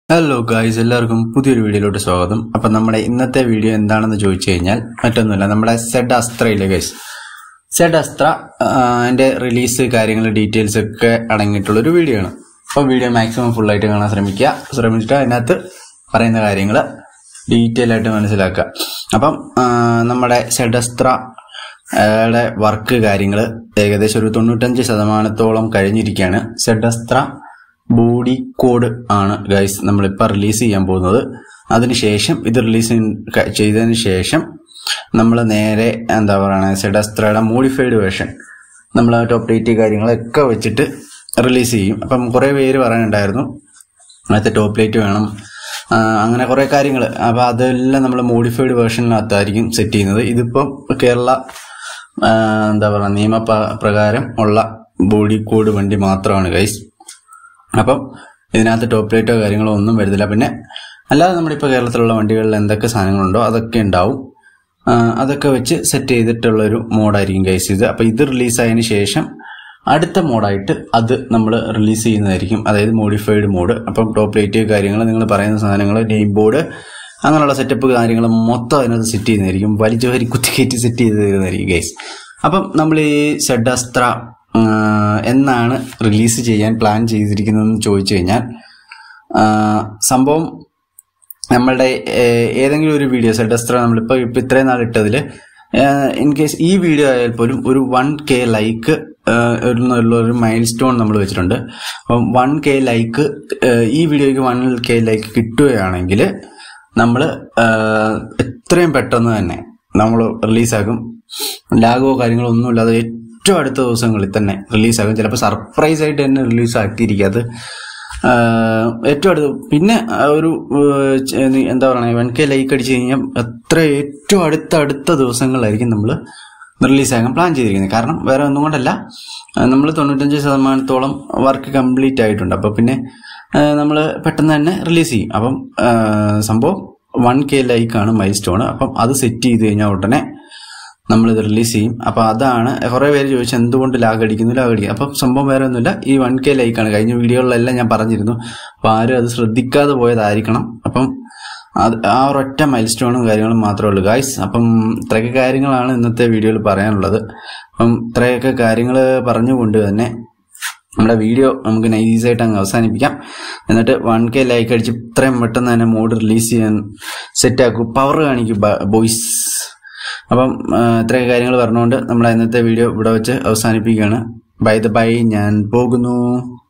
hello guys എല്ലാവർക്കും പുതിയൊരു വീഡിയോയിലോട്ട് സ്വാഗതം അപ്പൊ നമ്മുടെ ഇന്നത്തെ വീഡിയോ എന്താണെന്ന് ചോദിച്ചു കഴിഞ്ഞാൽ മറ്റൊന്നുമില്ല നമ്മുടെ സെഡ് അസ്ത്രയിലെ ഗൈസ് സെഡ് അസ്ത്ര അതിന്റെ റിലീസ് കാര്യങ്ങൾ ഡീറ്റെയിൽസ് ഒക്കെ അടങ്ങിയിട്ടുള്ള ഒരു വീഡിയോ ആണ് അപ്പോൾ വീഡിയോ മാക്സിമം ഫുൾ ആയിട്ട് കാണാൻ ശ്രമിക്കുക ശ്രമിച്ചിട്ട് അതിനകത്ത് പറയുന്ന കാര്യങ്ങൾ ഡീറ്റെയിൽ ആയിട്ട് മനസ്സിലാക്കുക അപ്പം ആ, നമ്മുടെ സെഡ് അസ്ത്ര യുടെ വർക്ക് കാര്യങ്ങൾ ഏകദേശം ഒരു തൊണ്ണൂറ്റഞ്ച് ശതമാനത്തോളം കഴിഞ്ഞിരിക്കുകയാണ് സെഡ് അസ്ത്ര ബോഡി കോഡ് ആണ് ഗൈസ് നമ്മളിപ്പോൾ റിലീസ് ചെയ്യാൻ പോകുന്നത് അതിനുശേഷം ഇത് റിലീസ് ചെയ്തതിന് ശേഷം നമ്മൾ നേരെ എന്താ പറയുക സെഡസ്ത്രയുടെ മോഡിഫൈഡ് വേർഷൻ നമ്മൾ ടോപ്പ് റേറ്റ് കാര്യങ്ങളൊക്കെ വെച്ചിട്ട് റിലീസ് ചെയ്യും അപ്പം കുറേ പേര് പറയാനുണ്ടായിരുന്നു അതിനകത്ത് ടോപ്പ് ലൈറ്റ് വേണം ആ, അങ്ങനെ കുറേ കാര്യങ്ങൾ അപ്പോൾ അതെല്ലാം നമ്മൾ മോഡിഫൈഡ് വേർഷനിനകത്തായിരിക്കും സെറ്റ് ചെയ്യുന്നത് ഇതിപ്പം കേരള ആ, എന്താ പറയുക നിയമ പ- പ്രകാരം ഉള്ള ബോഡി കോഡ് വണ്ടി മാത്രമാണ് ഗൈസ് അപ്പം ഇതിനകത്ത് ടോപ്പ് ലൈറ്റോ കാര്യങ്ങളോ ഒന്നും വരുന്നില്ല പിന്നെ അല്ലാതെ നമ്മുടെ ഇപ്പോൾ കേരളത്തിലുള്ള വണ്ടികളിൽ എന്തൊക്കെ സാധനങ്ങളുണ്ടോ അതൊക്കെ ഉണ്ടാവും ആ, അതൊക്കെ വെച്ച് സെറ്റ് ചെയ്തിട്ടുള്ള ഒരു മോഡായിരിക്കും ഗൈസ് ഇത് അപ്പോൾ ഇത് റിലീസ് ആയതിനു ശേഷം അടുത്ത മോഡായിട്ട് അത് നമ്മൾ റിലീസ് ചെയ്യുന്നതായിരിക്കും അതായത് മോഡിഫൈഡ് മോഡ് അപ്പം ടോപ്പ് ലൈറ്റ് കാര്യങ്ങൾ നിങ്ങൾ പറയുന്ന സാധനങ്ങൾ നെയിം ബോർഡ് അങ്ങനെയുള്ള സെറ്റപ്പ് കാര്യങ്ങൾ മൊത്തം അതിനകത്ത് സെറ്റ് ചെയ്യുന്നതായിരിക്കും വലിച്ചു വരി കുത്തിക്കയറ്റി സെറ്റ് ചെയ്ത് തരുന്നതായിരിക്കും ഗൈസ് അപ്പം നമ്മൾ ഈ സെഡ് അസ്ത്ര ആ, എന്നാണ് റിലീസ് ചെയ്യാൻ പ്ലാൻ ചെയ്തിരിക്കുന്നതെന്ന് ചോദിച്ചു കഴിഞ്ഞാൽ ആ, സംഭവം നമ്മളുടെ ഏഹ്, ഏതെങ്കിലും ഒരു വീഡിയോ സെഡസ്ത്ര നമ്മളിപ്പോൾ ഇപ്പം ഇത്രയും നാൾ ഇട്ടതിൽ ഇൻ കേസ് ഈ വീഡിയോ ആയാൽ പോലും ഒരു വൺ കെ ലൈക്ക് എന്നുള്ള ഒരു മൈൽ സ്റ്റോൺ നമ്മൾ വെച്ചിട്ടുണ്ട് അപ്പം വൺ കെ ലൈക്ക് ഈ വീഡിയോയ്ക്ക് വൺ കെ ലൈക്ക് കിട്ടുകയാണെങ്കിൽ നമ്മൾ എത്രയും പെട്ടെന്ന് തന്നെ നമ്മൾ റിലീസാക്കും ലാഗോ കാര്യങ്ങളോ ഒന്നും ഇല്ലാതെ ഏറ്റവും അടുത്ത ദിവസങ്ങളിൽ തന്നെ റിലീസാക്കും ചിലപ്പോൾ സർപ്രൈസ് ആയിട്ട് തന്നെ റിലീസ് ആക്കിയിരിക്കും അത് ആഹ് ഏറ്റവും അടുത്ത് പിന്നെ ആ ഒരു ഏഹ് ചെ- നി- എന്താ പറയുക വൺ കെ ലൈക്ക് അടിച്ചു കഴിഞ്ഞാൽ അത്ര ഏറ്റവും അടുത്ത അടുത്ത ദിവസങ്ങളിലായിരിക്കും നമ്മൾ റിലീസാക്കാൻ പ്ലാൻ ചെയ്തിരിക്കുന്നത് കാരണം വേറെ ഒന്നും കൊണ്ടല്ല നമ്മൾ തൊണ്ണൂറ്റഞ്ച് ശതമാനത്തോളം വർക്ക് കംപ്ലീറ്റ് ആയിട്ടുണ്ട് അപ്പോൾ പിന്നെ നമ്മൾ പെട്ടെന്ന് തന്നെ റിലീസ് ചെയ്യും അപ്പം ആഹ് സംഭവം വൺ കെ ലൈക്കാണ് മൈൽ സ്റ്റോൺ അപ്പം അത് സെറ്റ് ചെയ്ത് കഴിഞ്ഞാൽ ഉടനെ നമ്മളിത് റിലീസ് ചെയ്യും അപ്പോൾ അതാണ് കുറേ പേര് ചോദിച്ചു എന്തുകൊണ്ട് ലാഗ് അടിക്കുന്നു ലാഗ് അടിക്കും അപ്പം സംഭവം വേറെ ഒന്നുമില്ല ഈ വൺ കെ ലൈക്കാണ് കഴിഞ്ഞ വീഡിയോകളിലെല്ലാം ഞാൻ പറഞ്ഞിരുന്നു അപ്പോൾ ആരും അത് ശ്രദ്ധിക്കാതെ പോയതായിരിക്കണം അപ്പം അത് ആ ഒരൊറ്റ മൈൽ സ്റ്റോണും കാര്യങ്ങളും മാത്രമേ ഉള്ളൂ ഗായ്സ് അപ്പം ഇത്രയൊക്കെ കാര്യങ്ങളാണ് ഇന്നത്തെ വീഡിയോയിൽ പറയാനുള്ളത് അപ്പം ഇത്രയൊക്കെ കാര്യങ്ങൾ പറഞ്ഞുകൊണ്ട് തന്നെ നമ്മുടെ വീഡിയോ നമുക്ക് നൈസായിട്ട് അങ്ങ് അവസാനിപ്പിക്കാം എന്നിട്ട് വൺ കെ ലൈക്ക് അടിച്ച് ഇത്രയും പെട്ടെന്ന് തന്നെ മോഡ് റിലീസ് ചെയ്യാൻ സെറ്റ് ആക്കും പവർ കാണിക്കും ബോയ്സ് അപ്പം ആ, ഇത്രയൊക്കെ കാര്യങ്ങൾ പറഞ്ഞുകൊണ്ട് നമ്മുടെ ഇന്നത്തെ വീഡിയോ ഇവിടെ വെച്ച് അവസാനിപ്പിക്കുകയാണ് ബൈ ദ ബൈ ഞാൻ പോകുന്നു